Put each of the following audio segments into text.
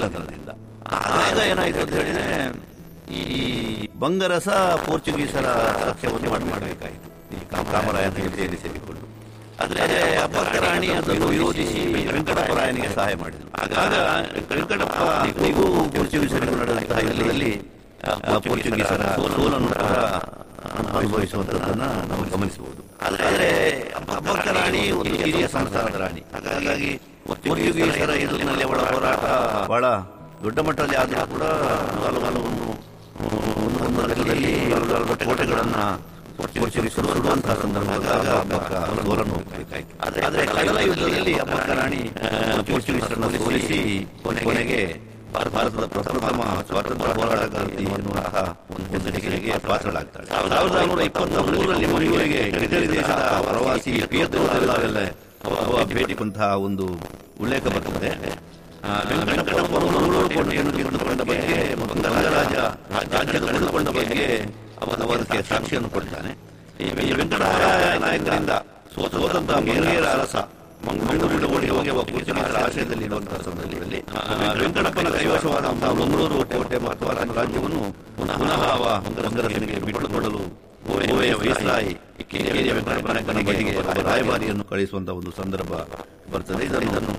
ತಂತ್ರದಿಂದ ಆಗ ಏನಾಯ್ತು ಅಂತ ಹೇಳಿದ್ರೆ ಈ ಬಂಗರಸ ಪೋರ್ಚುಗೀಸರ ಸಸ್ಯವನ್ನು ಮಾಡಿ ಮಾಡಬೇಕಾಯಿತು ಈ ಕಾಮ- ಕಾಮರಾಯನ ಜೊತೆಯಲ್ಲಿ ಸೇರಿಕೊಂಡು ಆದ್ರೆ ಅಬ್ಬಕ್ಕ ರಾಣಿ ಅದನ್ನು ವಿರೋಧಿಸಿ ವೆಂಕಟಪ್ಪರಾಯನಿಗೆ ಸಹಾಯ ಮಾಡಿದರು ಆಗಾಗ ವೆಂಕಟಪ್ಪ ನೀವು ಪೋರ್ಚುಗೀಸರಿಗೆ ನಡೆದಂತಹ ಯುದ್ಧದಲ್ಲಿ ಆ, ಪೋರ್ಚುಗೀಸರ ಸೋಲನ್ನು ಸಹ ಅನುಭವಿಸುವಂತದ್ದನ್ನ ನಾವು ಗಮನಿಸಬಹುದು ಆದರೆ ಅಬ್ಬಕ್ಕ ರಾಣಿ ಒಂದು ಹಿರಿಯ ಸಂಸ್ಥಾನದ ರಾಣಿ ಹಾಗಾಗಿ ಪೋರ್ಚುಗೀಸರ ಎದುರಿನಲ್ಲಿ ಅವಳ ಹೋರಾಟ ಬಹಳ ದೊಡ್ಡ ಮಟ್ಟದಲ್ಲಿ ಆದರೂ ಕೂಡ ಹಲವು ಹಲವು ಒಂದು ಒಂದು ಲೆಕ್ಕದಲ್ಲಿ ಹಲವು ಕೋಟೆಗಳನ್ನ ಪೋರ್ಚುಗೀಸರು ಸುಡುವಂತಹ ಸಂದರ್ಭದಾಗ ಅಬ್ಬಕ್ಕ ಸೋಲನ್ನು ಹೋಗಬೇಕಾಯ್ತು ಆದರೆ ಕಡಲ ಯುದ್ಧದಲ್ಲಿ ಅಬ್ಬಕ್ಕ ರಾಣಿ ಪೋರ್ಚುಗೀಸರನ್ನು ಸೋಲಿಸಿ ಕೊನೆಗೆ ಭಾರತದ ಪ್ರಪ್ರಥಮ ಸ್ವಾತಂತ್ರ್ಯ ಹೋರಾಟಗಾರ್ತಿ ಎನ್ನುವಂತಹ ಒಂದು ಹೆಸರಿಗೆ ಪಾತ್ರಳಾಗ್ತಾಳೆ ಸಾವಿರದ ನಾನ್ನೂರ ಇಪ್ಪತ್ತ ಮೂರರಲ್ಲಿ ಮಂಗಳೂರಿಗೆ ಇಟಲಿ ದೇಶದ ಪ್ರವಾಸಿ ಪಿಯತ್ರೋ ದೆಲ್ಲಾವೆಲ್ಲ ಅವ ಭೇಟಿಕೊಂತಹ ಒಂದು ಉಲ್ಲೇಖ ಬರ್ತದೆ ಆ, ವೆಂಕಟಪ್ಪನವರು ಮಂಗಳೂರು ಕೋಟೆಯನ್ನು ತೆಗೆದುಕೊಂಡ ಬಗ್ಗೆ ಬಂಗಾಳ ರಾಜ ರಾಜ್ಯ ತೆಗೆದುಕೊಂಡ ಬಗ್ಗೆ ಅವನ ಅದಕ್ಕೆ ಸಾಕ್ಷಿಯನ್ನು ಕೊಡ್ತಾನೆ ಈ ವೆಂಕಟರಾಯ ನಾಯಕರಿಂದ ಸೋತಂತ ಮಂಗೇರ ಅರಸ ಮಂಗಳೂರಿನ ಓಡಿ ಹೋಗಿ ಒಬ್ಬ ಪೂಜಾರ ಆಶ್ರಯದಲ್ಲಿ ಇರುವಂತಹ ಸಂದರ್ಭದಲ್ಲಿ ಆ, ವೆಂಕಟಪ್ಪನ ಕೈವಶವಾದಂತಹ ಮಂಗಳೂರು ಕೋಟೆ ಮತ್ತು ಅದರ ರಾಜ್ಯವನ್ನು ಪುನಃ ಅವ ಮಂಗರಸನಿಗೆ ಬಿಟ್ಟುಕೊಡಲು ಓವೆಯ ವಯಸ್ಸಾಯಿ ಕೇರಿಯ ವೆಂಕಟಪ್ಪನ ಕಣಿಗೆ ಒಬ್ಬ ರಾಯಭಾರಿಯನ್ನು ಕಳಿಸುವಂತಹ ಒಂದು ಸಂದರ್ಭ ಬರ್ತದೆ ಇದನ್ನು ಇದನ್ನು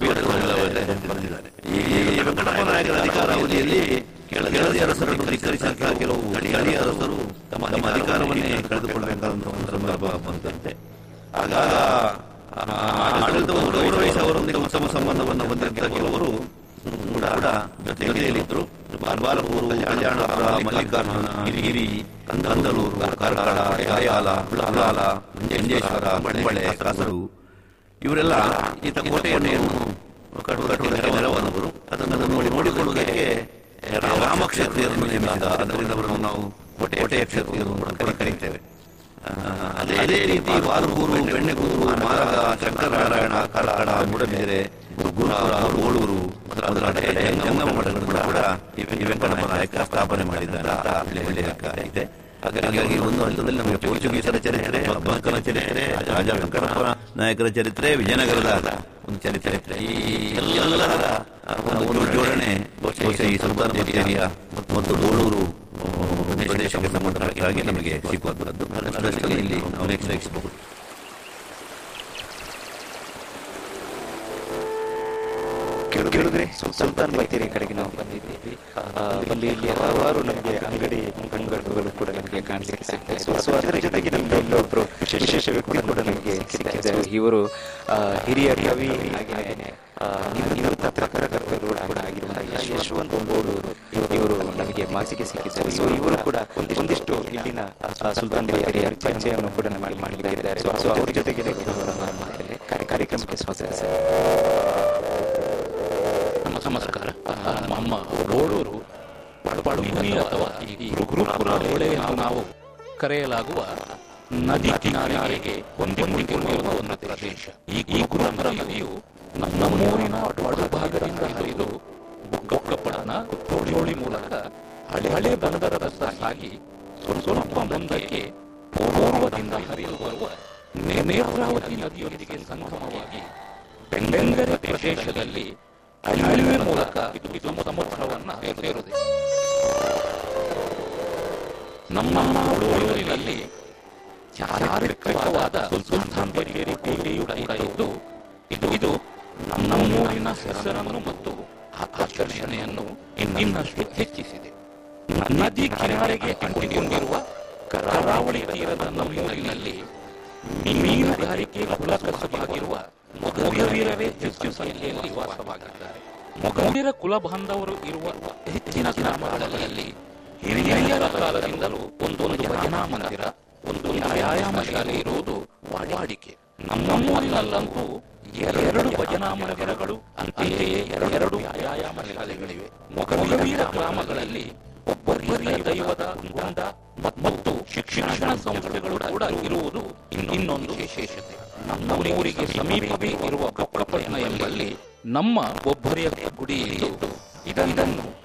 ಬಂದಿದ್ದಾರೆ ಈ ವೆಂಕಟಪ್ಪ ನಾಯಕರ ಅಧಿಕಾರಾವಧಿಯಲ್ಲಿ ಕೆಳದಿ ಅರಸರನ್ನು ಧಿಕ್ಕರಿಸಿದಂತಹ ಕೆಲವು ಸ್ಥಳೀಯ ಅರಸರು ತಮ್ಮ ತಮ್ಮ ಅಧಿಕಾರವನ್ನೇ ಕಳೆದುಕೊಳ್ಳಬೇಕಾದಂತಹ ಒಂದು ಸಂದರ್ಭ ಬಂದಂತೆ ಆಗಾಗ ಆ, ಆಡಳಿತವನ್ನು ಗೌರವಿಸಿ ಅವರೊಂದಿಗೆ ಉತ್ತಮ ಸಂಬಂಧವನ್ನು ಹೊಂದಿದ್ದ ಕೆಲವರು ಕೂಡ ಜೊತೆಯಲ್ಲಿದ್ದರು ಬಾಲಪೂರು ಕಲ್ಯಾಣಪುರ ಮಲ್ಲಿಕಾರ್ಜುನ ಹಿರಿಹಿರಿ ಕಂದಲೂರು ಕಾರ್ಕಳ ಯಾಯಾಲ ಉಳ್ಳಾಲ ಮಂಜೇಶ್ವರ ಬಳ್ಳೆ ಕಾಸರು ಇವರೆಲ್ಲ ಈತ ಕೋಟೆಯನ್ನು ಕಟ್ಟುವ ನೆರವಾದವರು ಅದನ್ನು ನೋಡಿ ನೋಡಿಕೊಳ್ಳುವುದಕ್ಕೆ ರಾಮಕ್ಷೇತ್ರಿಯರನ್ನು ನೇಮಿಸಿದ ಅದರಿಂದ ಅವರನ್ನು ನಾವು ಕೋಟೆಯ ಕ್ಷೇತ್ರಿಯರು ಕೂಡ ಕರೀತೇವೆ ಆ, ಅದೇ ಅದೇ ರೀತಿ ವಾಲ್ಗೂರು ಬೆಣ್ಣೆಗೂರು ಮಾರಗ ಶಂಕರನಾರಾಯಣ ಕರಾಳ ಮೂಡಬೇರೆ ಗುರುಗುರ ಓಳೂರು ಮೊದಲಾದ ಜಂಗಮ ಮಠಗಳನ್ನು ಕೂಡ ಈ ವೆಂಕಟಪ್ಪ ನಾಯಕ ಸ್ಥಾಪನೆ ಮಾಡಿದ್ದಾರೆ ಅಂತ ಹೇಳಿ ಲೆಕ್ಕ ಇದೆ ಹಾಗಾಗಿ ಒಂದು ಹಂತದಲ್ಲಿ ನಮಗೆ ಪೋರ್ಚುಗೀಸರ ಚರಿತ್ರೆ ಅಬ್ಬಕ್ಕನ ಚರಿತ್ರೆ ರಾಜ ವೆಂಕಟಪ್ಪ ನಾಯಕರ ಚರಿತ್ರೆ ವಿಜಯನಗರದ ಒಂದು ಚರಿತ್ರೆ ಈ ಎಲ್ಲದರ ಒಂದು ಒಂದು ಜೋಡಣೆ ಬಹುಶಃ ಈ ಸುಲ್ತಾನ್ ಬತ್ತೇರಿಯ ಮತ್ತು ಗೋಳೂರು ಪ್ರದೇಶಕ್ಕೆ ಸಂಬಂಧಪಟ್ಟಾಗಿ ನಮಗೆ ಸಿಕ್ಕುವಂತಹದ್ದು ಅದಷ್ಟರಲ್ಲಿ ಇಲ್ಲಿ ನಾವು ನಿರೀಕ್ಷಿಸಬಹುದು ಕೇಳಿದ್ರೆ ಸುಲ್ತಾನ್ ಬೈತೇರಿ ಕಡೆಗೆ ನಾವು ಬಂದಿದ್ದೀವಿ ಆ, ಅಲ್ಲಿ ಇಲ್ಲಿ ಹಲವಾರು ನಮಗೆ ಅಂಗಡಿ ಅಂಗಡಿಗಳು ಕೂಡ ನಮಗೆ ಕಾಣಿಸಲಿಕ್ಕೆ ಸಿಗ್ತದೆ ಸೊ ಸೊ ಅದರ ಜೊತೆಗೆ ನಮಗೆ ಇಲ್ಲೊಬ್ರು ವಿಶೇಷ ವ್ಯಕ್ತಿ ಕೂಡ ನಮಗೆ ಸಿಕ್ಕಿದ್ದಾರೆ ಇವರು ಆ, ಹಿರಿಯ ಕವಿ ಹಾಗೆಯೇ ಆ, ನಿವೃತ್ತ ಪತ್ರಕರ್ತರು ಕೂಡ ಆಗಿರುವಂತಹ ಯಶವಂತ ಬೋಡೂರು ಇವರು ನಮಗೆ ಮಾಸಿಗೆ ಸಿಕ್ಕಿದ್ದಾರೆ ಸೊ ಇವರು ಕೂಡ ಒಂದಿಷ್ಟು ಇಲ್ಲಿನ ಆ, ಸುಲ್ತಾನ್ ಬೈತೇರಿಯ ಪರಿಚಯವನ್ನು ಕೂಡ ನಮಗೆ ಮಾಡಲಿದ್ದಾರೆ ಸೊ ಸೊ ಅವ್ರ ಜೊತೆಗೆ ನಾವು ಮಾತಾಡಿ ಕಾರ್ಯ- ಕಾರ್ಯಕ್ರಮಕ್ಕೆ ಸ್ವಾಗತ ಸರ್ ನಮ್ಮ ನಮಸ್ಕಾರ ನಮ್ಮ ಓಡೂರು ಪಡುಮಿ ಅಥವಾ ಈ ಗುರುಪುರ ಹೊಳೆ ಎಂದು ನಾವು ಕರೆಯಲಾಗುವ ನದಿ ಕಿನಾರೆಗೆ ಹೊಂದಿಕೊಂಡಿರುವ ಒಂದು ಪ್ರದೇಶ ಈ ಈ ಗುರುಪುರ ನದಿಯು ನಮ್ಮೂರಿನ ಒಳ ಭಾಗದಿಂದ ಹರಿದು ಬುಕ್ಕಪ್ಪಡನ ಕುತ್ತೋಳಿ ಮೂಲಕ ಹಳೆ ಹಳೆ ಬಂದರದತ್ತ ಸಾಗಿ ಸ್ವಲ್ಪ ಸ್ವಲ್ಪ ಮುಂದಕ್ಕೆ ಪೂರ್ವದಿಂದ ಹರಿದು ಬರುವ ನೇ- ನೇತ್ರಾವತಿ ನದಿಯೊಂದಿಗೆ ಸಂಗಮವಾಗಿ ಬೆಂಗರೆ ಪ್ರದೇಶದಲ್ಲಿ ಅಳಿವೆ ಮೂಲಕ ಇದು ಇದು ಸಮುದ್ರವನ್ನ ಸೇರುತ್ತದೆ ನಮ್ಮ ಊರಿನಲ್ಲಿ ಚಾರಿತ್ರಿಕವಾದ ಸುಲ್ತಾನ್ ಬರಿಗೇರಿ ಕೋಟೆಯು ಕೂಡ ಇದ್ದು ಇದು ಇದು ನಮ್ಮ ಊರಿನ ಹೆಸರನ್ನು ಮತ್ತು ಆಕರ್ಷಣೆಯನ್ನು ಇನ್ನಷ್ಟು ಹೆಚ್ಚಿಸಿದೆ ನದಿ ಕಿನಾರೆಗೆ ಅಂಟಿಕೊಂಡಿರುವ ಕರಾವಳಿ ತೀರದ ನಮ್ಮೂರಿನಲ್ಲಿ ಮೀನುಗಾರಿಕೆ ಕುಲಕಸಬಾಗಿರುವ ಮೊಗವೀರರೇ ಹೆಚ್ಚು ಸಂಖ್ಯೆಯಲ್ಲಿ ವಾಸವಾಗಿದ್ದಾರೆ ಮೊಗವೀರ ಕುಲ ಬಾಂಧವರು ಇರುವ ಹೆಚ್ಚಿನ ಗ್ರಾಮಗಳಲ್ಲಿ ಹಿರಿಯರ ಕಾಲದಿಂದಲೂ ಒಂದೊಂದು ಭಜನಾ ಮಂದಿರ ಒಂದು ವ್ಯಾಯಾಮ ಶಾಲೆ ಇರುವುದು ವಾಡಿಕೆ ನಮ್ಮ ಊರಿನಲ್ಲಂತೂ ಎರಡು ಭಜನಾ ಮಂದಿರಗಳು ಅಂತೆಯೇ ಎರಡು ವ್ಯಾಯಾಮ ಶಾಲೆಗಳಿವೆ ಮೊಗವೀರ ಗ್ರಾಮಗಳಲ್ಲಿ ಒಬ್ಬರಿಯ ದೈವದ ಗುಂಡ ಮತ್ತು ಶಿಕ್ಷಣ ಸಂಸ್ಥೆಗಳು ಕೂಡ ಇರುವುದು ಇನ್ನೊಂದು ವಿಶೇಷತೆ ನಮ್ಮ ಊರಿಗೆ ಸಮೀಪವೇ ಇರುವ ಕೊಕ್ಕಪಟ್ಟಣ ಎಂಬಲ್ಲಿ ನಮ್ಮ ಒಬ್ಬರಿಯ ಗುಡಿ ಇದ್ದು ಇದನ್ನು